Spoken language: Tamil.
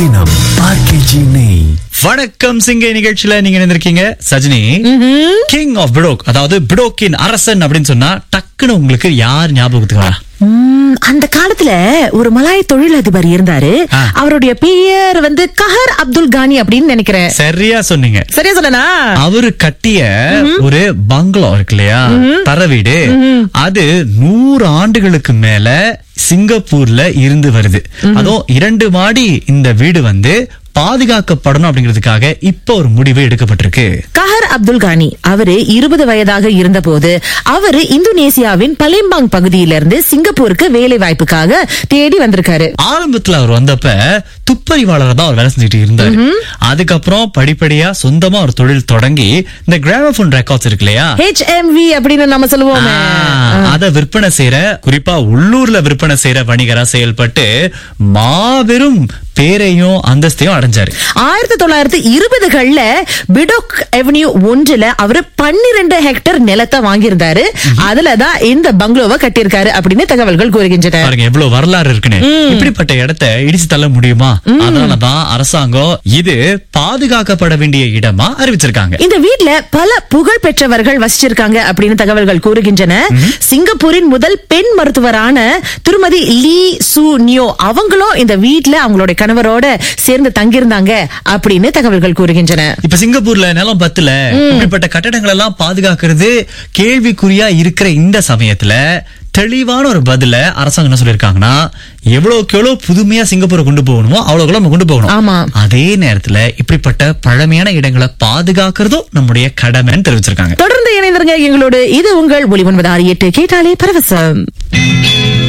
தினம் ஆர்கேஜி நெய் வணக்கம் சிங்கை நிகழ்ச்சியில நீங்க இருந்திருக்கீங்க சஜினி கிங் ஆஃப் பிடோக் அதாவது பிடோக்கின் அரசன் அப்படின்னு சொன்னா டக்குன்னு உங்களுக்கு யார் ஞாபகத்துக்கு வரா உம், அந்த காலத்துல ஒரு மலாய் தொழிலதிபர் இருந்தாரு ஆ. அவருடைய பெயர் வந்து கஹர் அப்துல் கானி அப்படின்னு நினைக்கிறேன் சரியா சொன்னீங்க சரியா சொன்னா அவரு கட்டிய ஒரு பங்களா இருக்கு இல்லையா தர வீடு அது நூறு ஆண்டுகளுக்கு மேல சிங்கப்பூர்ல இருந்து வருது அதுவும் இரண்டு மாடி இந்த வீடு வந்து பாதுகாக்கப்படணும் அப்படிங்கிறதுக்காக இப்ப ஒரு முடிவு எடுக்கப்பட்டிருக்கு கஹர் அப்துல் கானி அவரு இருபது வயதாக இருந்தபோது அவரு இந்தோனேசியாவின் பலேம்பாங் பகுதியிலிருந்து சிங்கப்பூருக்கு வேலை வாய்ப்புக்காக தேடி வந்திருக்காரு ஆரம்பத்துல அவர் வந்தப்ப துப்பறிவாளர் தான் அவர் வேலை செஞ்சுட்டு இருந்தாரு அதுக்கப்புறம் படிப்படியா சொந்தமா ஒரு தொழில் தொடங்கி இந்த கிராமபோன் ரெக்கார்ட்ஸ் இருக்கு இல்லையா ஹெச்எம்வி அப்படின்னு நம்ம சொல்லுவோமே ஆ, அத விற்பனை செய்யற குறிப்பா உள்ளூர்ல விற்பனை செய்யற வணிகரா செயல்பட்டு மாபெரும் பேரையும் அந்தஸ்தையும் அடைஞ்சாரு ஆயிரத்தி தொள்ளாயிரத்தி இருபதுகள்ல பிடோக் அவென்யூ ஒன்றுல அவரு பன்னிரண்டு ஹெக்டேர் நிலத்தை வாங்கியிருந்தாரு அதுலதான் இந்த பங்களோவை கட்டியிருக்காரு அப்படின்னு தகவல்கள் கூறுகின்றன பாருங்க எவ்வளவு வரலாறு இருக்குன்னு இப்படிப்பட்ட இடத்தை இடிச்சு தள்ள முடியுமா அதனாலதான் அரசாங்கம் இது பாதுகாக்கப்பட வேண்டிய இடமா அறிவிச்சிருக்காங்க இந்த வீட்ல பல புகழ் பெற்றவர்கள் வசிச்சிருக்காங்க அப்படின்னு தகவல்கள் கூறுகின்றன சிங்கப்பூரின் முதல் பெண் மருத்துவரான திருமதி லீ சு நியோ அவங்களும் இந்த வீட்ல அவங்களுடைய கணவரோட சேர்ந்து தங்கியிருந்தாங்க அப்படின்னு தகவல்கள் கூறுகின்றன இப்ப சிங்கப்பூர்ல நிலம் பத்துல இப்படிப்பட்ட கட்டடங்கள் எல்லாம் பாதுகாக்கிறது கேள்விக்குறியா இருக்கிற இந்த சமயத்துல தெளிவான ஒரு பதில அரசாங்கம் என்ன சொல்லிருக்காங்கன்னா எவ்வளவுக்கு எவ்வளவு புதுமையா சிங்கப்பூரை கொண்டு போகணுமோ அவ்வளவு நம்ம கொண்டு போகணும் ஆமா. அதே நேரத்துல இப்படிப்பட்ட பழமையான இடங்களை பாதுகாக்கிறதும் நம்முடைய கடமைன்னு தெரிவிச்சிருக்காங்க தொடர்ந்து இணைந்திருங்க எங்களோடு இது உங்கள் ஒளி ஒன்பது ஆறு எட்டு கேட்டாலே பரவசம்